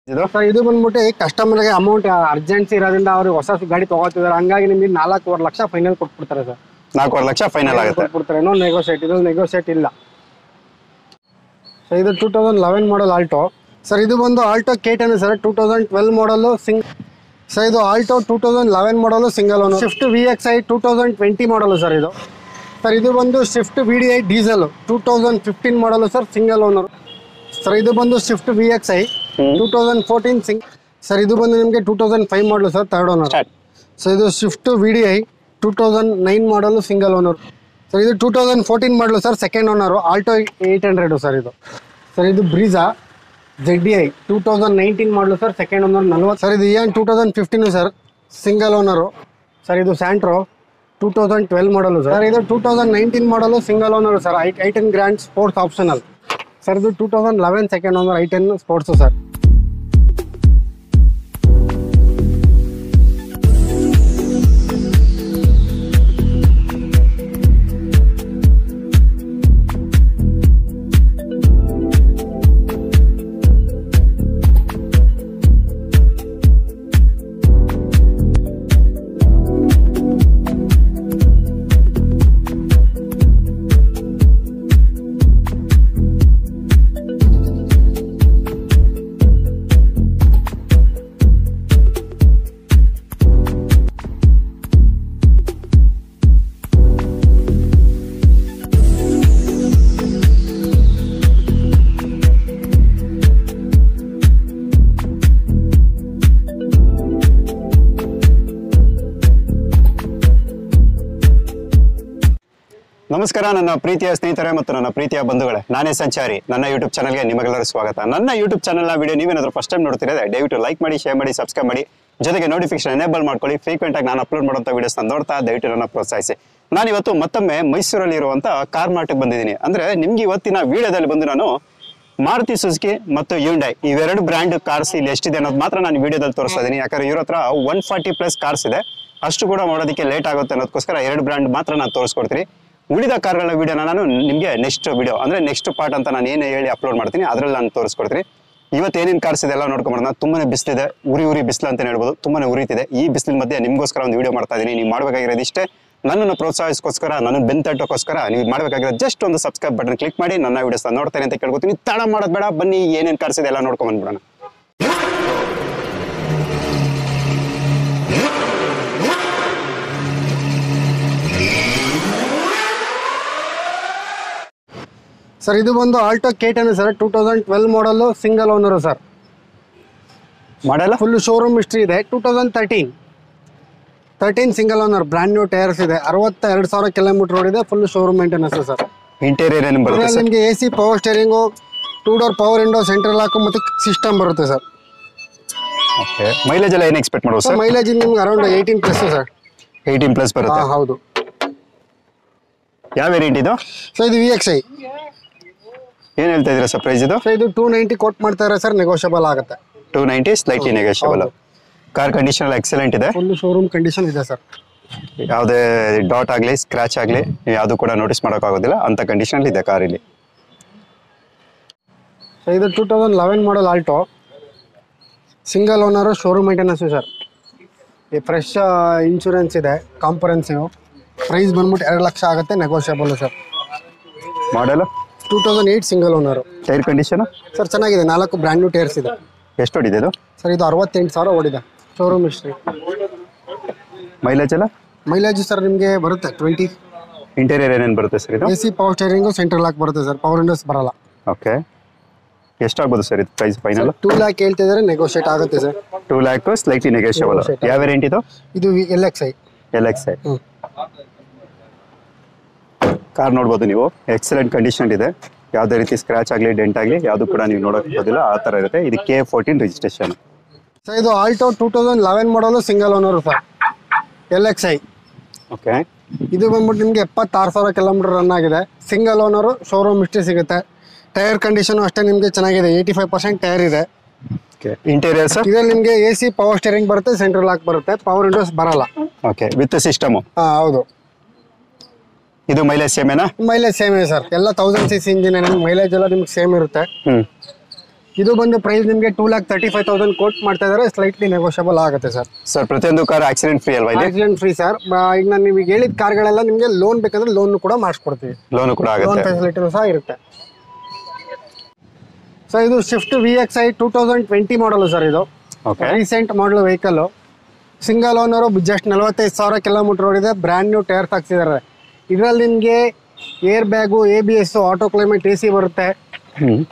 ಇದು ಸರ್ ಇದು ಬಂದ್ಬಿಟ್ಟು ಕಸ್ಟಮರ್ಗೆ ಅಮೌಂಟ್ ಅರ್ಜೆನ್ಸಿ ಇರೋದ್ರಿಂದ ಅವ್ರಿಗೆ ಹೊಸ ಗಾಡಿ ತಗೋತಿದ್ದಾರೆ ಹಂಗಾಗಿ ನಿಮಗೆ ನಾಲ್ಕೂವರೆ ಲಕ್ಷ ಫೈನಲ್ ಕೊಟ್ಬಿಡ್ತಾರೆ ಸರ್ ನಾಲ್ಕೂವರೆ ಲಕ್ಷ ಫೈನಲ್ ಆಗುತ್ತೆ ಕೊಟ್ಬಿಡ್ತಾರೆ ಇನ್ನೂ ನೆಗೋಷಿಯೇಟ್ ಇದು ನೆಗೋಷಿಯೇಟ್ ಇಲ್ಲ ಸೊ ಇದು two thousand eleven model Alto sir ಇದು ಬಂದು Alto K ten sir two thousand twelve model single sir ಇದು Alto two thousand eleven model single owner Swift V X I two thousand twenty model sir ಇದು sir ಇದು ಬಂದು Swift V D I diesel two thousand fifteen model sir single owner sir ಇದು ಬಂದು Swift V X I two thousand fourteen single sir ಇದು ಬಂದು ನಿಮಗೆ two thousand five model sir third owner start so ಇದು Swift V D I two thousand nine model single owner sir ಇದು two thousand fourteen model sir second owner Alto eight hundred sir ಇದು sir ಇದು Brezza Z D I two thousand nineteen model sir second owner ನಲ್ವತ್ತು sir ಇದು ಏನು two thousand fifteen sir single owner sir ಇದು Santro two thousand twelve model sir ಇದು two thousand nineteen model single owner sir I I ten grand sports optional sir ಇದು two thousand eleven second owner I ten sports sir ನಮಸ್ಕಾರ ನನ್ನ ಪ್ರೀತಿಯ ಸ್ನೇಹಿತರೆ ಮತ್ತು ನನ್ನ ಪ್ರೀತಿಯ ಬಂಧುಗಳೇ ನಾನೇ ಸಂಚಾರಿ ನನ್ನ ಯೂಟ್ಯೂಬ್ ಚಾನಲ್ಗೆ ನಿಮಗೆಲ್ಲರೂ ಸ್ವಾಗತ ನನ್ನ ಯೂಟ್ಯೂಬ್ ಚಾನಲ್ನ ವಿಡಿಯೋ ನೀವೇನಾದ್ರೂ ಫಸ್ಟ್ ಟೈಮ್ ನೋಡ್ತಿರೋದೆ ದಯವಿಟ್ಟು ಲೈಕ್ ಮಾಡಿ ಶೇರ್ ಮಾಡಿ ಸಬ್ಸ್ಕ್ರೈಬ್ ಮಾಡಿ ಜೊತೆಗೆ ನೋಟಿಫಿಕೇಶನ್ ಎನೇಬಲ್ ಮಾಡ್ಕೊಳ್ಳಿ ಫ್ರೀಕ್ವೆಂಟ್ ಆಗಿ ನಾನು ಅಪ್ಲೋಡ್ ಮಾಡುವಂಥ ವಿಡಿಯೋಸ್ನ ನೋಡ್ತಾ ದಯವಿಟ್ಟು ನನ್ನ ಪ್ರೋತ್ಸಾಹಿಸಿ ನಾನು ಇವತ್ತು ಮತ್ತೊಮ್ಮೆ ಮೈಸೂರಲ್ಲಿ ಇರುವಂಥ ಕಾರ್ ಮಾರ್ಟ್ಗೆ ಬಂದಿದ್ದೀನಿ ಅಂದರೆ ನಿಮ್ಗೆ ಇವತ್ತಿನ ವಿಡಿಯೋದಲ್ಲಿ ಬಂದು ನಾನು ಮಾರುತಿ ಸುಜುಕಿ ಮತ್ತು ಯುಂಡೈ ಇವೆರಡು ಬ್ರ್ಯಾಂಡ್ ಕಾರ್ಸ್ ಇಲ್ಲಿ ಎಷ್ಟಿದೆ ಅನ್ನೋದು ಮಾತ್ರ ನಾನು ವಿಡಿಯೋದಲ್ಲಿ ತೋರಿಸ್ತಾ ಇದ್ದೀನಿ ಯಾಕಂದ್ರೆ ಇವ್ರ ಹತ್ರ ಒನ್ ಫಾರ್ಟಿ ಪ್ಲಸ್ ಕಾರ್ಸ್ ಇದೆ ಅಷ್ಟು ಕೂಡ ಮಾಡೋದಕ್ಕೆ ಲೇಟ್ ಆಗುತ್ತೆ ಅನ್ನೋದಕ್ಕೋಸ್ಕರ ಎರಡು ಬ್ರ್ಯಾಂಡ್ ಮಾತ್ರ ನಾನು ತೋರಿಸ್ಕೊಡ್ತೀನಿ ಉಳಿದ ಕಾರ್ಗಳ ವಿಡಿಯೋನ ನಾನು ನಿಮಗೆ ನೆಕ್ಸ್ಟ್ ವಿಡಿಯೋ ಅಂದ್ರೆ ನೆಕ್ಸ್ಟ್ ಪಾರ್ಟ್ ಅಂತ ನಾನು ಏನು ಹೇಳಿ ಅಪ್ಲೋಡ್ ಮಾಡ್ತೀನಿ ಅದ್ರಲ್ಲಿ ನಾನು ತೋರಿಸ್ಕೊಡ್ತೀನಿ ಇವತ್ತು ಏನೇನು ಕಾರ್ಸ್ ಇದೆ ಎಲ್ಲ ನೋಡ್ಕೊಂಬರೋಣ ತುಂಬಾನೇ ಬಿಸಿಲಿದೆ ಉರಿ ಉರಿ ಬಿಸಿಲು ಅಂತ ಹೇಳ್ಬೋದು ತುಂಬಾನೇ ಉರಿತಿದೆ ಈ ಬಿಸಿಲಿನ ಮಧ್ಯೆ ನಿಮಗೋಸ್ಕರ ಒಂದು ವಿಡಿಯೋ ಮಾಡ್ತಾ ಇದ್ದೀನಿ ನೀವು ಮಾಡಬೇಕಾಗಿರೋದು ಇಷ್ಟೇ ನನ್ನನ್ನು ಪ್ರೋತ್ಸಾಹಿಸೋಸ್ಕರ ನನ್ನ ಬೆಂತಟ್ಟೋಕ್ಕೋಸ್ಕರ ನೀವು ಮಾಡಬೇಕಾಗಿರೋ ಜಸ್ಟ್ ಒಂದು ಸಬ್ಸ್ಕ್ರೈಬ್ ಬಟನ್ ಕ್ಲಿಕ್ ಮಾಡಿ ನನ್ನ ವಿಡಿಯೋಸ್ ನೋಡ್ತೇನೆ ಅಂತ ಕೇಳ್ಕೊತೀನಿ ತಡ ಮಾಡೋದು ಬೇಡ ಬನ್ನಿ ಏನೇನು ಕಾರ್ಸ್ ಇದೆ ಎಲ್ಲ ನೋಡ್ಕೊಂಡ್ ಬಂದ್ಬಿಡೋಣ ಸರ್ ಇದು ಬಂದು Alto K ten sir two thousand twelve model single owner sir ಮಾಡಲ್ಲ ಫುಲ್ ಶೋರೂಮ್ ಹಿಸ್ಟ್ರಿ ಇದೆ two thousand thirteen thirteen single owner brand new tyres ಇದೆ ಅರವತ್ತ ಎರಡು ಸಾವಿರ ಕಿಲೋಮೀಟರ್ ರೋಡ್ ಇದೆ full showroom maintenance sir interior ಏನು ಬರುತ್ತೆ ಇದರಲ್ಲಿ ಸರ್ ನಿಮಗೆ A C power steering two door power window central lock ಮತ್ತು ಸಿಸ್ಟಮ್ ಬರುತ್ತೆ ಸರ್ ಓಕೆ ಮೈಲೇಜ್ ಎಲ್ಲ ಏನು ಎಕ್ಸ್ಪೆಕ್ಟ್ ಮಾಡ್ಬೋದು ಸರ್ ಸರ್ ಮೈಲೇಜ್ ನಿಮ್ಗೆ around eighteen plus sir eighteen plus ಬರುತ್ತೆ ಹಾಂ ಹೌದು ಯಾವ ವೇರಿಯಂಟ್ ಇದು ಸೊ ಇದು ವಿ ಎಕ್ಸ್ ಐ ಏನು ಹೇಳ್ತಾ ಇದ್ದೀರಾ ಸರ್ ಪ್ರೈಸ್ ಇದು ಸೊ ಇದು ಟೂ ನೈಂಟಿ ಕೊಟ್ ಮಾಡ್ತಾರೆ ಸರ್ ನೆಗೋಷಿಯಬಲ್ ಆಗುತ್ತೆ ಟೂ ನೈಂಟಿ ಸ್ಲೈಟ್ಲಿ ನೆಗೋಷಿಯಬಲ್ ಹೌದು. ಕಾರ್ ಕಂಡೀಷನ್ ಎಲ್ಲ ಎಕ್ಸಲೆಂಟ್ ಇದೆ ಫುಲ್ ಶೋರೂಮ್ ಕಂಡೀಷನ್ ಇದೆ ಸರ್ ಯಾವುದೇ ಡಾಟ್ ಆಗಲಿ ಸ್ಕ್ರಾಚ್ ಆಗಲಿ ಯಾವುದು ಕೂಡ ನೋಟಿಸ್ ಮಾಡೋಕ್ಕಾಗೋದಿಲ್ಲ ಅಂತ ಕಂಡೀಷನ್ ಇದೆ ಕಾರ್ ಇಲ್ಲಿ ಸೊ ಇದು two thousand eleven model Alto single owner showroom maintenance sir ಈ ಫ್ರೆಶ್ ಇನ್ಶೂರೆನ್ಸ್ ಇದೆ ಕಾಂಪರೆನ್ಸಿವ್ ಪ್ರೈಸ್ ಬಂದ್ಬಿಟ್ಟು ಎರಡು ಲಕ್ಷ ಆಗುತ್ತೆ negotiable sir model two thousand eight single owner tyre condition sir ಚೆನ್ನಾಗಿದೆ ನಾಲ್ಕು ಬ್ರ್ಯಾಂಡ್ ನ್ಯೂ ಟೈರ್ಸ್ ಇದೆ ಎಷ್ಟು ಹೊಡಿದೆ ಇದು ಸರ್ ಇದು ಅರವತ್ತೆಂಟು ಸಾವಿರ ಓಡಿದೆ ಶೋರೂಮ್ ಹಿಸ್ಟ್ರಿ ಮೈಲೇಜ್ ಎಲ್ಲ ಮೈಲೇಜ್ ಸರ್ ನಿಮಗೆ ಬರುತ್ತೆ ಟ್ವೆಂಟಿ ಇಂಟೀರಿಯರ್ ಏನೇನು ಬರುತ್ತೆ ಸರ್ ಇದು A C power steering central lock ಬರುತ್ತೆ ಸರ್ ಪವರ್ ವಿಂಡೋಸ್ ಬರಲ್ಲ ಓಕೆ ಎಷ್ಟಾಗ್ಬೋದು ಸರ್ ಇದು ಪ್ರೈಸ್ ಫೈನಲ್ ಟೂ ಲ್ಯಾಕ್ ಹೇಳ್ತಿದ್ದಾರೆ ನೆಗೋಷಿಯೇಟ್ ಆಗುತ್ತೆ sir two lakh slightly negotiable Negotiable. ಯಾವ ವೇರಿಯಂಟ್ ಇದು ಇದು L X I L X I ಹ್ಞೂ ಕಾರ್ ನೋಡ್ಬೋದು ನೀವು ಎಕ್ಸಲೆಂಟ್ ಕಂಡೀಷನ್ ಇದೆ ಯಾವುದೇ ರೀತಿ ಸ್ಕ್ರಾಚ್ ಆಗಲಿ ಡೆಂಟ್ ಆಗಲಿ ಯಾವುದು ಕೂಡ ನೀವು ನೋಡೋಕ್ಕೋದಿಲ್ಲ ಆ ಥರ ಇರುತ್ತೆ ಇದು ಕೆ ಫೋರ್ಟೀನ್ ರಿಜಿಸ್ಟ್ರೇಷನ್ ಸರ್ ಇದು Alto two thousand eleven model single owner sir L X I okay ಇದು ಬಂದ್ಬಿಟ್ಟು ನಿಮಗೆ ಎಪ್ಪತ್ತಾರು ಸಾವಿರ ಕಿಲೋಮೀಟರ್ ರನ್ ಆಗಿದೆ ಸಿಂಗಲ್ ಓನರು ಶೋರೂಮ್ ಇಷ್ಟೇ ಸಿಗುತ್ತೆ ಟೈರ್ ಕಂಡೀಷನು ಅಷ್ಟೇ ನಿಮಗೆ ಚೆನ್ನಾಗಿದೆ ಏಯ್ಟಿ ಫೈವ್ ಪರ್ಸೆಂಟ್ ಟೈರ್ ಇದೆ ಓಕೆ ಇಂಟೀರಿಯರ್ ಸರ್ ಇದರಲ್ಲಿ ನಿಮಗೆ ಎ ಸಿ ಪವರ್ ಸ್ಟೇರಿಂಗ್ ಬರುತ್ತೆ ಸೆಂಟ್ರಲ್ ಲಾಕ್ ಬರುತ್ತೆ ಪವರ್ ವಿಂಡೋಸ್ ಬರಲ್ಲ ಓಕೆ ವಿತ್ ಸಿಸ್ಟಮು ಹಾಂ ಹೌದು ಇದು ಮೈಲೇಜ್ ಸೇಮೇನಾ ಮೈಲೇಜ್ ಸೇಮ್ ಇದೆ ಸರ್ ಎಲ್ಲ thousand C C engine mileage ಎಲ್ಲ ನಿಮ್ಗೆ ಸೇಮ್ ಇರುತ್ತೆ ಹ್ಞೂ ಇದು ಬಂದು ಪ್ರೈಸ್ ನಿಮಗೆ two lakh thirty five thousand quote ಮಾಡ್ತಾ ಇದ್ದಾರೆ ಸ್ಲೈಟ್ಲಿ ನೆಗೋಷಿಯಬಲ್ ಆಗುತ್ತೆ ಸರ್ ಸರ್ ಪ್ರತಿಯೊಂದು ಕಾರ್ ಆಕ್ಸಿಡೆಂಟ್ ಫ್ರೀ ಅಲ್ವಾ ಇಲ್ಲಿ ಆಕ್ಸಿಡೆಂಟ್ ಫ್ರೀ ಸರ್ ಈಗ ನಾನು ನಿಮಗೆ ಹೇಳಿದ ಕಾರ್ಗಳೆಲ್ಲ ನಿಮಗೆ ಲೋನ್ ಬೇಕಂದ್ರೆ ಲೋನ್ ಕೂಡ ಮಾಡಿಸ್ಕೊಡ್ತೀವಿ ಲೋನು ಕೂಡ ಲೋನ್ ಆಗುತ್ತೆ ಫೆಸಿಲಿಟಿನೂ ಸಹ ಇರುತ್ತೆ ಸರ್ ಇದು Swift V X I two thousand twenty model sir ಇದು okay recent model vehicle single owner just ನಲವತ್ತೈದು ಸಾವಿರ ಕಿಲೋಮೀಟರ್ ಓಡಿದೆ ಬ್ರ್ಯಾಂಡ್ ನ್ಯೂ ಟೈರ್ಸ್ ಹಾಕ್ಸಿದ್ದಾರೆ ಇದರಲ್ಲಿ ನಿಮಗೆ air bag A B S auto climate A C ಬರುತ್ತೆ ಹ್ಮ್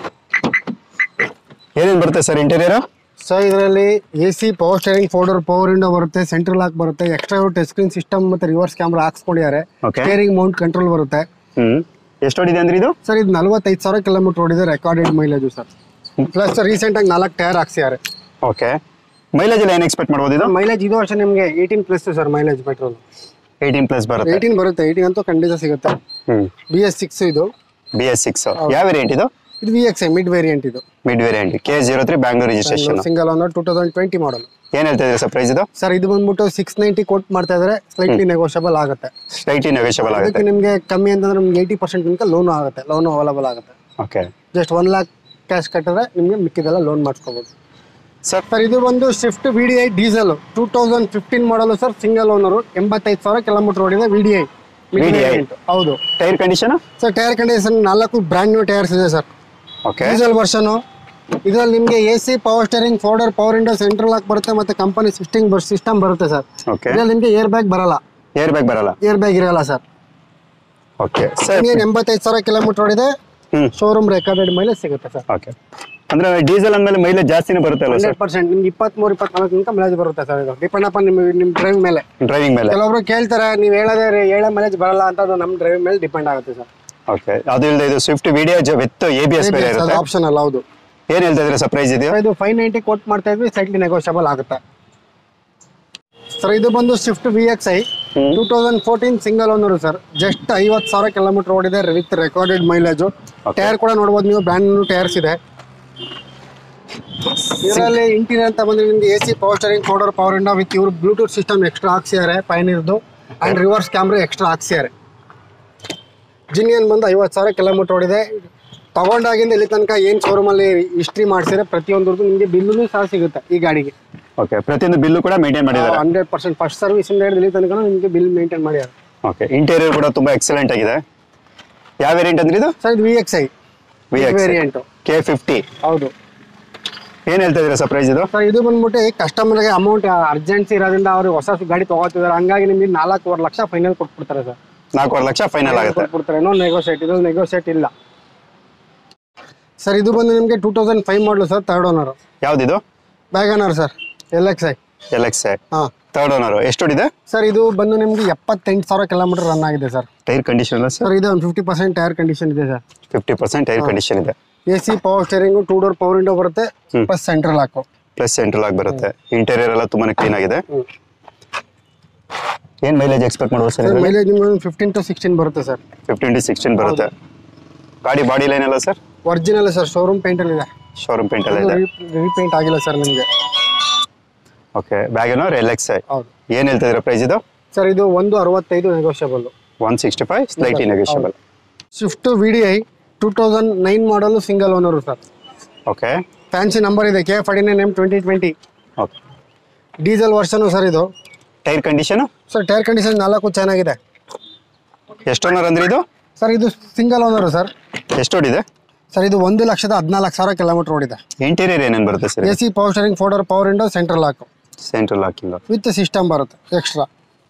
ಏನೇನು ಬರುತ್ತೆ ಸರ್ ಇಂಟೀರಿಯರ್ ಸೊ ಇದರಲ್ಲಿ A C power steering four door power window ಬರುತ್ತೆ ಸೆಂಟ್ರಲ್ ಲಾಕ್ ಬರುತ್ತೆ ಎಕ್ಸ್ಟ್ರಾ ಟಚ್ ಸ್ಕ್ರೀನ್ ಸಿಸ್ಟಮ್ ಮತ್ತೆ ರಿವರ್ಸ್ ಕ್ಯಾಮ್ರಾ ಹಾಕ್ಸ್ಕೊಂಡಿದ್ದಾರೆ Okay. ಸ್ಟೇರಿಂಗ್ ಮೌಂಟ್ ಕಂಟ್ರೋಲ್ ಬರುತ್ತೆ ಹ್ಮ್ ಎಷ್ಟು ಹೊಡಿದೆ ಅಂದ್ರೆ ಇದು ಸರ್ ಇದು ನಲವತ್ತೈದು ಸಾವಿರ ಕಿಲೋಮೀಟರ್ ಓಡಿದೆ ರೆಕಾರ್ಡೆಡ್ ಮೈಲೇಜು ಸರ್ ಪ್ಲಸ್ ರೀಸೆಂಟಾಗಿ ನಾಲ್ಕು ಟೈರ್ ಹಾಕ್ಸಿದ್ದಾರೆ ಓಕೆ ಮೈಲೇಜ್ ಎಲ್ಲ ಏನು ಎಕ್ಸ್ಪೆಕ್ಟ್ ಮಾಡ್ಬೋದು ಇದು ಮೈಲೇಜ್ ಇದು ವರ್ಷ ನಿಮಗೆ eighteen plus sir mileage petrol eighteen plus ಬರುತ್ತೆ ಏಯ್ಟೀನ್ ಬರುತ್ತೆ ಏಯ್ಟೀನ್ ಅಂತೂ ಖಂಡಿತ ಸಿಗುತ್ತೆ ಹ್ಮ್ ಬಿ ಎಸ್ ಸಿಕ್ಸ್ ಇದು ಬಿ ಎಸ್ ಸಿಕ್ಸ್ ಯಾವ ವೇರಿಯಂಟ್ ಇದು ಇದು V X I mid variant ಇದು mid variant K zero three Bangalore registration single owner two thousand twenty model ಏನ್ ಹೇಳ್ತಾ ಇದ್ದೀರಾ ಸರ್ ಪ್ರೈಸ್ ಇದು ಸರ್ ಇದು ಬಂದ್ಬಿಟ್ಟು ಸಿಕ್ಸ್ ನೈಂಟಿ ಕೋಟ್ ಮಾಡ್ತಾ ಇದ್ದಾರೆ ಸ್ಲೈಟ್ಲಿ ನೆಗೋಷಿಯಬಲ್ ಆಗುತ್ತೆ ಸ್ಲೈಟ್ಲಿ ನೆಗೋಷಿಯಬಲ್ ಆಗುತ್ತೆ ಅದಕ್ಕೆ ನಿಮಗೆ ಕಮ್ಮಿ ಅಂತಂದ್ರೆ ನಿಮ್ಗೆ ಏಯ್ಟಿ ಪರ್ಸೆಂಟ್ ತನಕ ಲೋನ್ ಆಗುತ್ತೆ ಲೋನ್ ಅವೈಲಬಲ್ ಆಗುತ್ತೆ okay just one lakh cash ಕಟ್ಟಿದ್ರೆ ನಿಮಗೆ ಮಿಕ್ಕಿದೆಲ್ಲ ಲೋನ್ ಮಾಡಿಸ್ಕೋಬೋದು ಸರ್ ಸರ್ ಇದು ಒಂದು Swift V D I diesel two thousand fifteen model sir single owner ಎಂಬತ್ತೈದು ಸಾವಿರ ಕಿಲೋಮೀಟರ್ ಓಡಿದೆ ವಿ ಡಿ ಐ VDI. ಹೌದು tyre condition sir tyre condition ನಾಲ್ಕು ಬ್ರ್ಯಾಂಡ್ ನ್ಯೂ ಟೈರ್ಸ್ ಇದೆ ಸರ್ ಓಕೆ ಡೀಸೆಲ್ ವರ್ಷನು ಇದರಲ್ಲಿ ನಿಮಗೆ A C power steering four door power window central lock ಬರುತ್ತೆ ಮತ್ತೆ ಕಂಪನಿ ಸಿಸ್ಟಿಂಗ್ ಸಿಸ್ಟಮ್ ಬರುತ್ತೆ ಸರ್ ಓಕೆ ಇದರಲ್ಲಿ ನಿಮಗೆ ಏರ್ ಬ್ಯಾಗ್ ಬರಲ್ಲ ಏರ್ ಬ್ಯಾಗ್ ಬರಲ್ಲ ಏರ್ ಬ್ಯಾಗ್ ಇರಲ್ಲ ಸರ್ ಓಕೆ ಸರ್ ನಿಮಗೆ ಎಂಬತ್ತೈದು ಸಾವಿರ ಕಿಲೋಮೀಟರ್ ಓಡಿದೆ ಹ್ಮ್ ಶೋರೂಮ್ ರೆಕಾರ್ಡೆಡ್ ಮೈಲೇಜ್ ಸಿಗುತ್ತೆ ಸರ್ ಓಕೆ ಅಂದ್ರೆ ಡೀಸೆಲ್ ಅಂದ್ಮೇಲೆ ಮೈಲೇಜ್ ಜಾಸ್ತಿನೇ ಬರುತ್ತೆ ಅಲ್ಲ ಸರ್ ಹಂಡ್ರೆಡ್ ಪರ್ಸೆಂಟ್ ನಿಮ್ಗೆ ಇಪ್ಪತ್ಮೂರು ಇಪ್ಪತ್ನಾಲ್ಕು ತನಕ ಮೈಲೇಜ್ ಬರುತ್ತೆ ಸರ್ ಇದು ಡಿಪೆಂಡ್ ಅಪ್ ನಿಮ್ಮ ನಿಮ್ಮ ಡ್ರೈವ್ ಮೇಲೆ ಡ್ರೈವಿಂಗ್ ಮೇಲೆ ಕೆಲವೊಬ್ರು ಕೇಳ್ತಾರೆ ನೀವು ಹೇಳೋದೇ ರೀ, ಹೇಳೋ ಮೈಲೇಜ್ ಬರಲ್ಲ ಅಂತ ಅದು ನಮ್ಮ ಡ್ರೈವ್ ಮೇಲೆ ಡಿಪೆಂಡ್ ಆಗುತ್ತೆ ಸರ್ ಓಕೆ ಅದು ಇಲ್ಲದೆ ಇದು Swift V D I with A B S ಬೇರೆ ಇರುತ್ತೆ ಆಪ್ಷನ್ ಅಲ್ಲ ಹೌದು ಏನ್ ಹೇಳ್ತಾ ಇದ್ದೀರಾ ಸರ್ ಪ್ರೈಸ್ ಇದೆಯಾ ಇದು ಫೈವ್ ನೈಂಟಿ ಕೋಟ್ ಮಾಡ್ತಾ ಇದ್ವಿ ಸ್ಲೈಟ್ಲಿ ನೆಗೋಷಿಯಬಲ್ ಆಗುತ್ತೆ ಸರ್ ಇದು ಬಂದು ಸ್ವಿಫ್ಟ್ ವಿ ಎಕ್ಸ್ ಐ ಹ್ಮ್. Two thousand fourteen single owner sir just ಐವತ್ತು ಸಾವಿರ ಕಿಲೋಮೀಟರ್ ಓಡಿದೆ with recorded mileage Okay. Tyre ಕೂಡ ನೋಡ್ಬೋದು ನೀವು ಬ್ರ್ಯಾಂಡ್ ನ್ಯೂ ಟೈರ್ಸ್ ಇದೆ ಇದರಲ್ಲಿ ಇಂಟೀರಿಯರ್ ಅಂತ ಬಂದ್ರೆ ನಿಮ್ಗೆ A C power steering four door power window with ಇವರು ಬ್ಲೂಟೂತ್ ಸಿಸ್ಟಮ್ ಎಕ್ಸ್ಟ್ರಾ ಹಾಕ್ಸಿದ್ದಾರೆ ಪೈನಿರ್ದು ಆ್ಯಂಡ್ ರಿವರ್ಸ್ ಕ್ಯಾಮ್ರಾ ಎಕ್ಸ್ಟ್ರಾ ಹಾಕ್ಸಿದ್ದಾರೆ ಜಿನಿಯನ್ ಬಂದು ಐವತ್ತು ಸಾವಿರ ಕಿಲೋಮೀಟರ್ ಓಡಿದೆ ತಗೊಂಡಾಗಿಂದ ಇಲ್ಲಿ ತನಕ ಏನು ಶೋರೂಮಲ್ಲಿ ಹಿಸ್ಟ್ರಿ ಮಾಡಿಸಿದ್ರೆ ಪ್ರತಿಯೊಂದ್ರದ್ದು ನಿಮಗೆ ಬಿಲ್ಲು ಸಹ ಸಿಗುತ್ತೆ ಈ ಗಾಡಿಗೆ ಓಕೆ ಪ್ರತಿಯೊಂದು ಬಿಲ್ಲು ಕೂಡ ಮೇಂಟೈನ್ ಮಾಡಿದ್ದಾರೆ ಹಂಡ್ರೆಡ್ ಪರ್ಸೆಂಟ್ ಫಸ್ಟ್ ಸರ್ವಿಸ್ ಇಂದ ಹಿಡಿದು ಇಲ್ಲಿ ತನಕ ನಿಮಗೆ ಬಿಲ್ ಮೇಂಟೈನ್ ಮಾಡ್ಯಾರ ಓಕೆ ಇಂಟೀರಿಯರ್ ಕೂಡ ತುಂಬಾ ಎಕ್ಸಲೆಂಟ್ ಆಗಿದೆ ಯಾವ ವೇರಿಯಂಟ್ ಅಂದ್ರೆ ಇದು ಸರ್ ಇದು V X I V X variant K fifty ಹೌದು ಏನ್ ಹೇಳ್ತಾ ಇದ್ದೀರಾ ಸರ್ ಪ್ರೈಸ್ ಇದು ಸರ್ ಇದು ಬಂದ್ಬಿಟ್ಟು ಕಸ್ಟಮರ್ಗೆ ಅಮೌಂಟ್ ಅರ್ಜೆನ್ಸಿ ಇರೋದ್ರಿಂದ ಅವ್ರಿಗೆ ಹೊಸ ಗಾಡಿ ತಗೋತಿದ್ದಾರೆ ಹಂಗಾಗಿ ನಿಮಗೆ ನಾಲ್ಕೂವರೆ ಲಕ್ಷ ಫೈನಲ್ ಕೊಟ್ಬಿಡ್ತಾರೆ ಸರ್ ನಾಲ್ಕೂವರೆ ಲಕ್ಷ ಫೈನಲ್ ಆಗುತ್ತೆ ಕೊಟ್ಬಿಡ್ತಾರೆ ಇನ್ನೂ ನೆಗೋಷಿಯೇಟ್ ಇದು ನೆಗೋಷಿಯೇಟ್ ಇಲ್ಲ ಸರ್ ಇದು ಬಂದು ನಿಮಗೆ two thousand five model sir third owner ಯಾವ್ದಿದು Wagon R sir L X I L X ಹಾಂ ಥರ್ಡ್ ಓನರ್ ಎಷ್ಟು ಹೊಡಿದೆ ಸರ್ ಇದು ಬಂದು ನಿಮಗೆ ಎಪ್ಪತ್ತೆಂಟು ಸಾವಿರ ಕಿಲೋಮೀಟರ್ ರನ್ ಆಗಿದೆ ಸರ್ ಟೈರ್ ಕಂಡೀಷನ್ ಅಲ್ಲ ಸರ್ ಸರ್ ಇದು ಒಂದು ಫಿಫ್ಟಿ ಪರ್ಸೆಂಟ್ ಟೈರ್ ಕಂಡೀಷನ್ ಇದೆ sir fifty percent tyre condition ಇದೆ A C power steering two door power window ಬರುತ್ತೆ ಹ್ಮ್. Plus central lock plus central ಆಗಿ ಬರುತ್ತೆ ಇಂಟೀರಿಯರ್ ಎಲ್ಲ ತುಂಬಾನೇ ಕ್ಲೀನ್ ಆಗಿದೆ ಏನ್ ಮೈಲೇಜ್ ಎಕ್ಸ್ಪೆಕ್ಟ್ ಮಾಡ್ಬೋದು ಸರ್ ಸರ್ ಮೈಲೇಜ್ ನಿಮ್ಗೆ ಫಿಫ್ಟೀನ್ ಟು ಸಿಕ್ಸ್ಟೀನ್ ಬರುತ್ತೆ ಸರ್ ಫಿಫ್ಟೀನ್ ಟು ಸಿಕ್ಸ್ಟೀನ್ ಬರುತ್ತೆ ಗಾಡಿ ಬಾಡಿ ಲೈನ್ ಎಲ್ಲ ಸರ್ ಒರಿಜಿನಲ್ ಸರ್ ಶೋರೂಮ್ ಪೇಂಟಲ್ಲಿ ಇದೆ ಶೋರೂಮ್ ಪೇಂಟ್ ಎಲ್ಲ ಇದೆ ರೀಪೇಂಟ್ ಆಗಿಲ್ಲ ಸರ್ ನಿಮಗೆ okay Wagon R L X I ಹೌದು ಏನ್ ಹೇಳ್ತಾ ಇದ್ದೀರಾ ಪ್ರೈಸ್ ಇದು ಸರ್ ಇದು ಒಂದು ಅರವತ್ತೈದು negotiable one sixty five slightly negotiable Swift V D I two thousand nine model single owner sir okay fancy number ಇದೆ K forty nine M twenty twenty okay diesel version sir ಇದು tyre condition sir tyre condition ನಾಲ್ಕು ಚೆನ್ನಾಗಿದೆ ಎಷ್ಟು owner ಅಂದ್ರೆ ಇದು sir ಇದು single owner sir ಎಷ್ಟು ಹೊಡಿದೆ ಸರ್ ಇದು ಒಂದು ಲಕ್ಷದ ಹದಿನಾಲ್ಕು ಸಾವಿರ ಕಿಲೋಮೀಟರ್ ಓಡಿದೆ ಇಂಟೀರಿಯರ್ ಏನೇನು ಬರುತ್ತೆ sir A C power steering four door power window central lock central locking with system ಬರುತ್ತೆ ಎಕ್ಸ್ಟ್ರಾ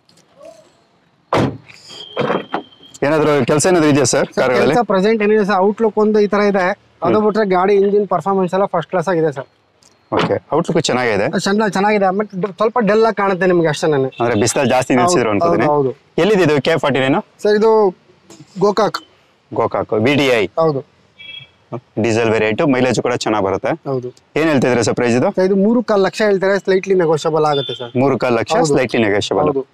ಏನಾದ್ರು ಕೆಲಸ ಏನಾದ್ರು ಇದೆಯಾ ಸರ್ ಕಾರ್ಗಳಲ್ಲಿ ಕೆಲಸ ಪ್ರೆಸೆಂಟ್ ಏನಿದೆ ಸರ್ ಔಟ್ಲುಕ್ ಒಂದು ಈ ತರ ಇದೆ ಅದು ಬಿಟ್ರೆ ಗಾಡಿ ಇಂಜಿನ್ ಪರ್ಫಾರ್ಮೆನ್ಸ್ ಎಲ್ಲ ಫಸ್ಟ್ ಕ್ಲಾಸ್ ಆಗಿದೆ ಸರ್ ಓಕೆ ಔಟ್ಲುಕ್ ಚೆನ್ನಾಗಿದೆ ಚೆನ್ನ ಚೆನ್ನಾಗಿದೆ ಬಟ್ ಸ್ವಲ್ಪ ಡೆಲ್ ಆಗಿ ಕಾಣುತ್ತೆ ನಿಮ್ಗೆ ಅಷ್ಟೇ ನನಗೆ ಅಂದ್ರೆ ಬಿಸಿಲಲ್ಲಿ ಜಾಸ್ತಿ ನಿಲ್ಸಿದ್ರು ಅನ್ಕೋತೀನಿ ಹೌದು ಎಲ್ಲಿದೆ ಇದು ಕೆ ಫಾರ್ಟಿ ನೈನು ಸರ್ ಇದು Gokak Gokak V D I ಹೌದು ಡೀಸೆಲ್ ವೇರಿಯಂಟ್ ಮೈಲೇಜ್ ಕೂಡ ಚೆನ್ನಾಗಿ ಬರುತ್ತೆ ಹೌದು ಏನ್ ಹೇಳ್ತಾ ಇದ್ದೀರಾ ಸರ್ ಪ್ರೈಸ್ ಇದು ಸರ್ ಇದು ಮೂರು ಕಾಲ್ ಲಕ್ಷ ಹೇಳ್ತಾರೆ ಸ್ಲೈಟ್ಲಿ ನೆಗೋಷಿಯಬಲ್ ಆಗುತ್ತೆ ಸರ್ ಮೂರು ಕಾಲು ಲಕ್ಷ ಹೌದು. ಸ್ಲೈಟ್ಲಿ ನೆಗೋಷಿಯಬಲ್ ಹೌದು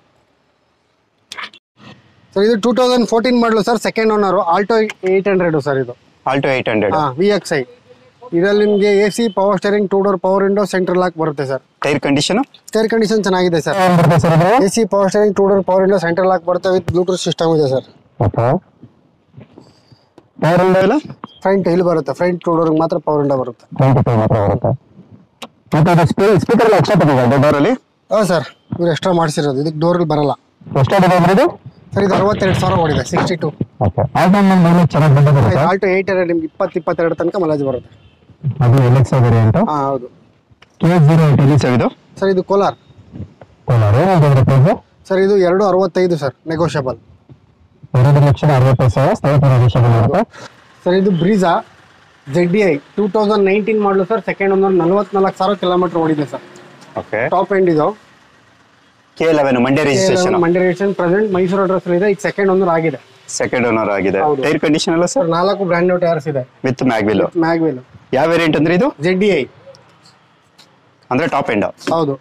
ಸರ್ ಇದು two thousand fourteen model sir second owner Alto eight hundred sir ಇದು ಆಲ್ಟೋ ಏಟ್ ಹಂಡ್ರೆಡ್ ಹಾಂ ವಿ ಎಕ್ಸ್ ಐ ಇದರಲ್ಲಿ ನಿಮಗೆ A C power steering two door power window central lock ಬರುತ್ತೆ sir tyre condition tyre condition ಚೆನ್ನಾಗಿದೆ sir A C power steering two door power window central lock ಬರುತ್ತೆ with Bluetooth system ಇದೆ sir power window ಇಲ್ಲ front ಇಲ್ಲಿ ಬರುತ್ತೆ front two ಡೋರ್ಗೆ ಮಾತ್ರ power window ಬರುತ್ತೆ ಟ್ವೆಂಟಿ ಫೈವ್ ಮಾತ್ರ ಬರುತ್ತೆ ಮತ್ತೆ ಅದು ಸ್ಪೀಕರ್ ಎಲ್ಲ ಎಕ್ಸ್ಟ್ರಾ ಬಂದಿದೆ ಡೋರಲ್ಲಿ ಹಾಂ ಸರ್ ಇವ್ರು ಎಕ್ಸ್ಟ್ರಾ ಮಾಡಿಸಿರೋದು ಇದಕ್ಕೆ ಡೋರಲ್ಲಿ ಬರಲ್ಲ ಎಷ್ಟೇ ಇದೆ ಇದು ಸರ್ ಇದು ಅರವತ್ತೆರಡು ಸಾವಿರ ಓಡಿದೆ sixty two okay Alto mileage ಚೆನ್ನಾಗಿ ಬಂದಿದೆ ಆಲ್ಟೋ ಏಯ್ಟ್ ಎರಡು ನಿಮ್ಗೆ ಇಪ್ಪತ್ತು ಇಪ್ಪತ್ತೆರಡು ತನಕ ಮೈಲೇಜ್ ಬರುತ್ತೆ ಅದು ಎಲ್ ಎಕ್ಸ್ ವೇರಿಯಂಟ್ ಹಾಂ ಹೌದು ಕೆ ಜೀರೋ ಏಟ್ ಎಲ್ಲಿ ಸರ್ ಇದು ಸರ್ ಇದು ಕೋಲಾರ್ ಕೋಲಾರ ಏನಾಗಿದೆ ಪ್ರೈಸ್ ಸರ್ ಇದು ಎರಡು ಅರವತ್ತೈದು ಸರ್ ನೆಗೋಷಿಯಬಲ್ ಎರಡು ಲಕ್ಷದ ಅರವತ್ತೈದು ಸಾವಿರ ಸ್ಥಳೀಯ ನೆಗೋಷಿಯಬಲ್ ಇರುತ್ತೆ ಸರ್ ಇದು Brezza Z D I two thousand nineteen model sir second ಒಂದು ನಲ್ವತ್ನಾಲ್ಕು ಸಾವಿರ ಕಿಲೋಮೀಟರ್ ಓಡಿದೆ ಸರ್ ಓಕೆ ಟಾಪ್ ಎಂಡ್ ಇದು K eleven Mandya registration Mandya ರೇಷನ್ ಪ್ರೆಸೆಂಟ್ ಮೈಸೂರು ಅಡ್ರೆಸ್ ಇದೆ ಈಗ ಸೆಕೆಂಡ್ ಒಂದು ಆಗಿದೆ ಸೆಕೆಂಡ್ ಓನರ್ ಆಗಿದೆ ಹೌದು. ಟೈರ್ ಕಂಡೀಷನ್ ಎಲ್ಲ ಸರ್ ಸರ್ ನಾಲ್ಕು ಬ್ರ್ಯಾಂಡ್ ನ್ಯೂ ಟೈರ್ಸ್ ಇದೆ ವಿತ್ ಮ್ಯಾಗ್ವಿಲ್ ಮ್ಯಾಗ್ವಿಲ್ ಯಾವ ವೇರಿಯಂಟ್ ಅಂದ್ರೆ ಇದು ಜೆಡ್ ಡಿ ಐ ಅಂದ್ರೆ ಟಾಪ್ ಎಂಡ್ ಹೌದು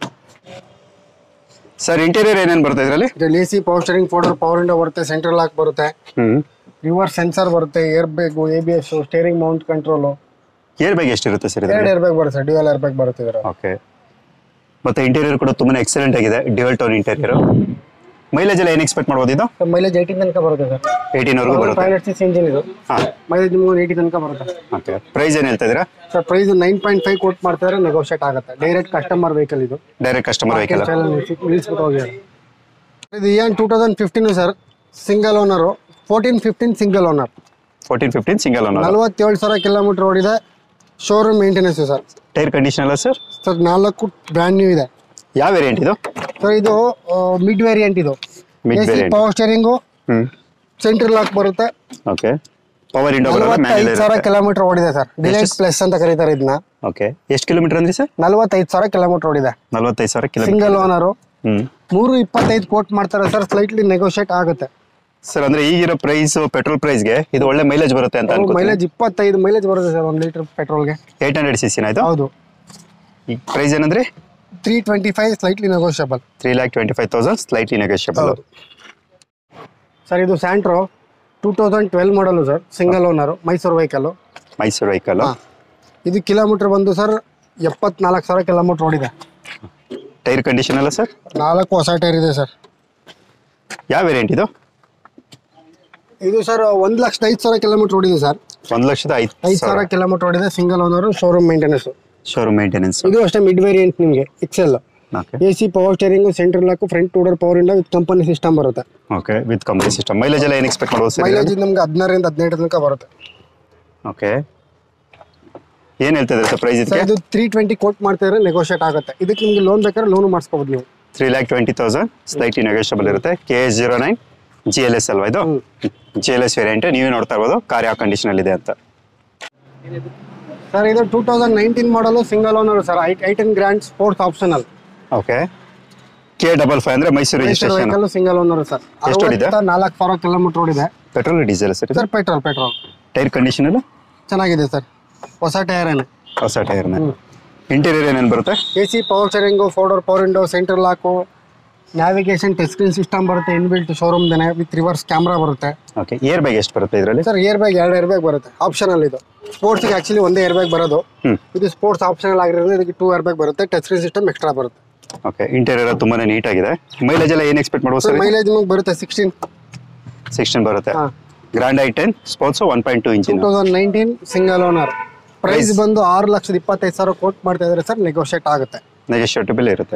ಸರ್ ಇಂಟೀರಿಯರ್ ಏನೇನು ಬರುತ್ತೆ ಇದರಲ್ಲಿ ಇದರಲ್ಲಿ A C power steering four door power window ಬರುತ್ತೆ ಸೆಂಟ್ರಲ್ ಲಾಕ್ ಬರುತ್ತೆ ಹ್ಮ್ ರಿವರ್ಸ್ ಸೆನ್ಸರ್ ಬರುತ್ತೆ air bag A B S steering mount control air bag ಎಷ್ಟಿರುತ್ತೆ ಸರ್ ಎರಡು ಇದರಲ್ಲಿ ಏರ್ ಬ್ಯಾಗ್ ಬರುತ್ತೆ ಡ್ಯೂಯಲ್ ಏರ್ ಬ್ಯಾಗ್ ಬರುತ್ತೆ ಇದರ ಓಕೆ ಮತ್ತೆ ಇಂಟೀರಿಯರ್ ಕೂಡ ತುಂಬಾ ಎಕ್ಸಲೆಂಟ್ ಆಗಿದೆ ಡ್ಯುಯಲ್ ಟೋನ್ ಇಂಟೀರಿಯರ್ ಮೈಲೇಜ್ ಎಲ್ಲ ಏನು ಎಕ್ಸ್ಪೆಕ್ಟ್ ಮಾಡ್ಬೋದು ಇದು ಮೈಲೇಜ್ ಏಯ್ಟೀನ್ ತನಕ ಬರುತ್ತೆ ಸರ್ ಏಯ್ಟೀನ್ ವರೆಗೂ ಫೈವ್ ಬರುತ್ತೆ ಹಂಡ್ರೆಡ್ ಸಿಕ್ಸ್ ಇಂಜಿನ್ ಇದು ಹಾಂ ಮೈಲೇಜ್ ನಿಮ್ಗೆ ಏಯ್ಟಿ ತನಕ ಬರುತ್ತೆ ಓಕೆ ಪ್ರೈಸ್ ಏನು ಹೇಳ್ತಾ ಇದ್ದೀರಾ sir price nine point five ಕೊಟ್ಟು ಮಾಡ್ತಾರೆ ನೆಗೋಷಿಯೇಟ್ ಆಗುತ್ತೆ ಡೈರೆಕ್ಟ್ ಕಸ್ಟಮರ್ ವೆಹಿಕಲ್ ಇದು ಡೈರೆಕ್ಟ್ ಕಸ್ಟಮರ್ ವೆಹಿಕಲ್ ನಿಲ್ಲಿಸ್ಬಿಟ್ಟು ಹೋಗಿದ್ದಾರೆ ಇದು ಏನು two thousand fifteen sir single owner fourteen fifteen single owner fourteen fifteen single owner ನಲವತ್ತೇಳು ಸಾವಿರ ಕಿಲೋಮೀಟರ್ ಓಡಿದೆ showroom maintenance sir tyre condition ಎಲ್ಲ ಸರ್ ಸರ್ ನಾಲ್ಕು ಬ್ರ್ಯಾಂಡ್ ನ್ಯೂ ಇದೆ ಯಾವ ವೇರಿಯಂಟ್ ಇದು ಸರ್ ಇದು ಮಿಡ್ ವೇರಿಯಂಟ್ ಇದು Mid variant. Power steering hmm central lock ಬರುತ್ತೆ ಓಕೆ ಪವರ್ ಇಂಡೋ ಬರೋಲ್ಲ ನಲವತ್ತೈದು ಮ್ಯಾನುವಲ್ ಸಾವಿರ ಇರುತ್ತೆ ಕಿಲೋಮೀಟರ್ ಓಡಿದೆ ಸರ್ ಡಿಲೈಟ್ ಪ್ಲಸ್ ಅಂತ ಕರೀತಾರೆ ಇದನ್ನ ಓಕೆ ಎಷ್ಟು ಕಿಲೋಮೀಟರ್ ಅಂದ್ರಿ ಸರ್ ನಲವತ್ತೈದು ಸಾವಿರ ಕಿಲೋಮೀಟರ್ ಓಡಿದೆ ನಲ್ವತ್ತೈದು ಸಾವಿರ ಕಿಲೋಮೀಟರ್ ಸಿಂಗಲ್ ಓನರು ಹ್ಮ್ ಮೂರು ಇಪ್ಪತ್ತೈದು ಕೋಟ್ ಮಾಡ್ತಾರೆ ಸರ್ ಸ್ಲೈಟ್ಲಿ ನೆಗೋಷಿಯೇಟ್ ಆಗುತ್ತೆ ಸರ್ ಅಂದ್ರೆ ಈಗಿರೋ ಪ್ರೈಸ್ ಪೆಟ್ರೋಲ್ ಪ್ರೈಸ್ಗೆ ಇದು ಒಳ್ಳೆ ಮೈಲೇಜ್ ಬರುತ್ತೆ ಅಂತ ಅನ್ಕೋತೀನಿ ಮೈಲೇಜ್ ಇಪ್ಪತ್ತೈದು ಮೈಲೇಜ್ ಬರುತ್ತೆ ಸರ್ ಒಂದು ಲೀಟರ್ ಪೆಟ್ರೋಲ್ಗೆ ಏಟ್ ಹಂಡ್ರೆಡ್ ಸಿ ಸಿನ ಇದು ಹೌದು ಈ ಪ್ರೈಸ್ ಏನಂದ್ರೆ three twenty five slightly negotiable three lakh twenty five thousand slightly negotiable ಹೌದು. ಸರ್ ಇದು Santro two thousand twelve model sir single owner Mysuru vehicle Mysuru vehicle ಹಾಂ ಇದು ಕಿಲೋಮೀಟರ್ ಬಂದು ಸರ್ ಎಪ್ಪತ್ನಾಲ್ಕು ಸಾವಿರ ಕಿಲೋಮೀಟರ್ ಓಡಿದೆ ಟೈರ್ ಕಂಡೀಷನ್ ಎಲ್ಲ ಸರ್ ನಾಲ್ಕು ಹೊಸ ಟೈರ್ ಇದೆ ಸರ್ ಯಾವ ವೇರಿಯಂಟ್ ಇದು ಇದು ಸರ್ ಒಂದು ಲಕ್ಷದ ಐದು ಸಾವಿರ ಕಿಲೋಮೀಟರ್ ಓಡಿದೆ ಸರ್ ಒಂದ್ ಲಕ್ಷದ ಐದು ಐದು ಸಾವಿರ ಕಿಲೋಮೀಟರ್ ಓಡಿದೆ single owner showroom maintenance showroom maintenance ಇದು ಅಷ್ಟೇ ಮಿಡ್ ವೇರಿಯಂಟ್ ನಿಮಗೆ excel okay A C power steering central lock front two door power window with company system ಬರುತ್ತೆ okay with company system mileage ಎಲ್ಲ ಏನು ಎಕ್ಸ್ಪೆಕ್ಟ್ ಮಾಡ್ಬೋದು ಸರ್ ಮೈಲೇಜ್ ನಮ್ಗೆ ಹದಿನಾರರಿಂದ ಹದಿನೆಂಟು ತನಕ ಬರುತ್ತೆ ಓಕೆ ಏನು ಹೇಳ್ತಾ ಇದ್ದಾರೆ ಸರ್ ಪ್ರೈಸ್ ಸರ್ ಇದಕ್ಕೆ ಇದು ತ್ರೀ ಟ್ವೆಂಟಿ ಕೋಟ್ ಮಾಡ್ತಿದ್ರೆ ನೆಗೋಷಿಯೇಟ್ ಆಗುತ್ತೆ ಇದಕ್ಕೆ ನಿಮಗೆ ಲೋನ್ ಬೇಕಾದ್ರೆ ಲೋನ್ ಮಾಡಿಸ್ಕೋಬೋದು ನೀವು three lakh twenty thousand slightly negotiable ಇರುತ್ತೆ K S zero nine G L S ಅಲ್ವಾ ಇದು ಜಿ ಎಲ್ ಎಸ್ ವೇರಿಯಂಟ್ ನೀವೇ ನೋಡ್ತಾ ಇರ್ಬೋದು ಕಾರ್ ಯಾವ ಕಂಡೀಷನ್ ಇದೆ ಅಂತ ಸರ್ ಇದು two thousand nineteen model single owner sir I I ten grand sports optional okay K double five ಅಂದ್ರೆ Mysuru registration vehicle single owner sir ಎಷ್ಟು ಓಡಿದೆ? ನಾಲ್ಕು ಸಾವಿರ ಕಿಲೋಮೀಟರ್ ಓಡಿದೆ petrol diesel sir sir petrol petrol tyre condition ಎಲ್ಲ ಚೆನ್ನಾಗಿದೆ sir ಹೊಸ tyre ಏನೆ ಹೊಸ ಟೈರ್ನ ಇಂಟೀರಿಯರ್ ಏನೇನು ಬರುತ್ತೆ A C power steering four door power window central lock navigation touch screen system ಬರುತ್ತೆ ಇನ್ಬಿಲ್ಟ್ ಶೋರೂಮ್ ದೇನೆ ವಿತ್ ರಿವರ್ಸ್ ಕ್ಯಾಮ್ರಾ ಬರುತ್ತೆ ಓಕೆ ಏರ್ ಬ್ಯಾಗ್ ಎಷ್ಟು ಬರುತ್ತೆ ಇದರಲ್ಲಿ ಸರ್ ಏರ್ ಬ್ಯಾಗ್ ಎರಡು ಏರ್ ಬ್ಯಾಗ್ ಬರುತ್ತೆ ಆಪ್ಷನಲ್ ಇದು ಸ್ಪೋರ್ಟ್ಸ್ಗೆ ಆಕ್ಚುಲಿ ಒಂದೇ ಏರ್ ಬ್ಯಾಗ್ ಬರೋದು ಹ್ಮ್. ಇದು ಸ್ಪೋರ್ಟ್ಸ್ ಆಪ್ಷನಲ್ ಆಗಿರೋದ್ರಿಂದ ಇದಕ್ಕೆ ಟೂ ಏರ್ ಬ್ಯಾಗ್ ಬರುತ್ತೆ ಟಚ್ ಸ್ಕ್ರೀನ್ ಸಿಸ್ಟಮ್ ಎಕ್ಸ್ಟ್ರಾ ಬರುತ್ತೆ ಓಕೆ ಇಂಟೀರಿಯರ್ ತುಂಬಾನೇ ನೀಟಾಗಿದೆ ಮೈಲೇಜ್ ಎಲ್ಲ ಏನು ಎಕ್ಸ್ಪೆಕ್ಟ್ ಮಾಡ್ಬೋದು ಸರ್ ಸರ್ ಮೈಲೇಜ್ ನಿಮಗೆ ಬರುತ್ತೆ ಸಿಕ್ಸ್ಟೀನ್ ಸಿಕ್ಸ್ಟೀನ್ ಬರುತ್ತೆ ಹಾಂ grand I ten sports one point two two ಇಂಚಿನ thousand nineteen single owner price Price? ಬಂದು ಆರು ಲಕ್ಷದ ಇಪ್ಪತ್ತೈದು ಸಾವಿರ ಕೋಟ್ ಮಾಡ್ತಾ ಇದ್ದಾರೆ ಸರ್ ನೆಗೋಷಿಯೇಟ್ ಆಗುತ್ತೆ ನೆಗೆಷಿಯೇಟಬಲ್ ಇರುತ್ತೆ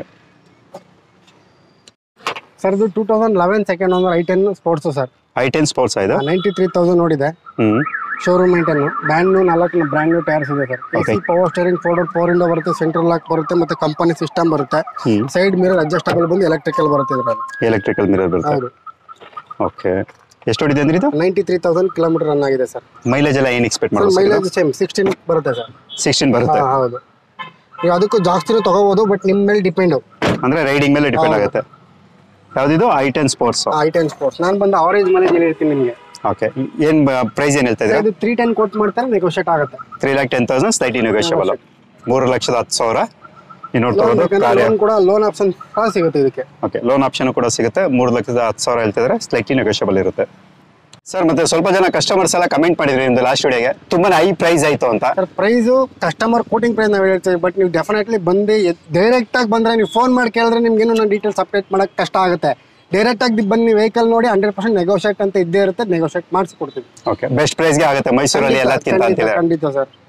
ಸರ್ ಇದು two thousand eleven second owner I ten sports sir I ten sports ಇದು ನೈಂಟಿ ತ್ರೀ ತೌಸಂಡ್ ನೋಡಿದೆ hmm showroom maintain brand new ನಾಲ್ಕು ಬ್ರ್ಯಾಂಡ್ ನ್ಯೂ ಟೈರ್ಸ್ ಇದೆ sir A C Okay. Power steering four door four window ಬರುತ್ತೆ central lock ಬರುತ್ತೆ ಮತ್ತೆ company system ಬರುತ್ತೆ hmm side mirror adjustable ಬಂದು electrical ಬರುತ್ತೆ ಇದರಲ್ಲಿ ಎಲೆಕ್ಟ್ರಿಕಲ್ ಮಿರರ್ ಬರುತ್ತೆ ಹೌದು ಓಕೆ ಎಷ್ಟು ಹೊಡಿದೆ ಅಂದ್ರೆ ಇದು ninety three thousand kilometre run ಆಗಿದೆ ಸರ್ ಮೈಲೇಜ್ ಎಲ್ಲ ಏನು ಎಕ್ಸ್ಪೆಕ್ಟ್ ಸರ್ ಮಾಡ್ಬೋದು ಮೈಲೇಜ್ ಸೇಮ್ ಸಿಕ್ಸ್ಟೀನ್ ಬರುತ್ತೆ ಸರ್ ಸಿಕ್ಸ್ಟೀನ್ ಬರುತ್ತೆ ಹಾಂ ಹೌದು ನೀವು ಅದಕ್ಕೂ ಜಾಸ್ತಿನೂ ತಗೋಬೋದು ಬಟ್ ನಿಮ್ಮ ಮೇಲೆ ಡಿಪೆಂಡು ಅಂದ್ರೆ ರೈಡಿಂಗ್ ಮೇಲೆ ಡಿಪೆಂಡ್ ಹೌದು. ಆಗುತ್ತೆ ಯಾವ್ದಿದು I ten sports I ten sports ನಾನು ಬಂದು ಅವರೇಜ್ ಮೈಲೇಜ್ ಏನು ಹೇಳ್ತೀನಿ ನಿಮಗೆ ಓಕೆ ಏನ್ ಪ್ರೈಸ್ ಏನ್ ಹೇಳ್ತಾ ಇದ್ದೀರಾ ಇದು ತ್ರೀ ಟೆನ್ ಕೋಟ್ ಮಾಡ್ತಾರೆ ನೆಗೋಷಿಯೇಟ್ ಆಗುತ್ತೆ three lakh ten thousand slightly negotiable ಮೂರು ಲಕ್ಷದ ಹತ್ತು ಸಾವಿರ ನೀವು ನೋಡ್ತಾ ಇರೋದು ಕಾರ್ ಲೋನ್ ಕೂಡ ಲೋನ್ ಆಪ್ಷನ್ ಸಹ ಸಿಗುತ್ತೆ ಇದಕ್ಕೆ ಓಕೆ ಲೋನ್ ಆಪ್ಷನ್ ಕೂಡ ಸಿಗುತ್ತೆ ಮೂರು ಲಕ್ಷದ ಹತ್ತು ಸಾವಿರ ಹೇಳ್ತಿದ್ರೆ ಸ್ಲೈಟ್ಲಿ ನೆಗೋಷಿಯಬಲ್ ಇರುತ್ತೆ ಸರ್ ಮತ್ತೆ ಸ್ವಲ್ಪ ಜನ ಕಸ್ಟಮರ್ಸ್ ಎಲ್ಲ ಕಮೆಂಟ್ ಮಾಡಿದ್ರಿ ನಿಮ್ದು ಲಾಸ್ಟ್ ವಿಡಿಯೋಗೆ ತುಂಬಾನೇ ಹೈ ಪ್ರೈಸ್ ಆಯ್ತು ಅಂತ sir price customer quoting price ನಾವು ಹೇಳ್ತೀವಿ ಬಟ್ ನೀವು ಡೆಫಿನೆಟ್ಲಿ ಬಂದು ಡೈರೆಕ್ಟ್ ಆಗಿ ಬಂದ್ರೆ ನೀವು ಫೋನ್ ಮಾಡಿ ಕೇಳಿದ್ರೆ ನಿಮ್ಗೇನು ನಾನು ಡೀಟೇಲ್ಸ್ ಅಪ್ಡೇಟ್ ಮಾಡೋಕ್ಕೆ ಕಷ್ಟ ಆಗುತ್ತೆ ಡೈರೆಕ್ಟ್ ಆಗಿ ಬನ್ನಿ ವೆಹಿಕಲ್ ನೋಡಿ ಹಂಡ್ರೆಡ್ ಪರ್ಸೆಂಟ್ ನೆಗೋಷಿಯೇಟ್ ಅಂತ ಇದ್ದೇ ಇರುತ್ತೆ ನೆಗೋಷಿಯೇಟ್ ಮಾಡಿಸ್ಕೊಡ್ತೀವಿ ಓಕೆ ಬೆಸ್ಟ್ ಪ್ರೈಸ್ಗೆ ಆಗುತ್ತೆ ಮೈಸೂರಲ್ಲಿ ಖಂಡಿತ, ಎಲ್ಲದಕ್ಕಿಂತ ಖಂಡಿತ, ಅಂತಿದೆ ಖಂಡಿತ ಸರ್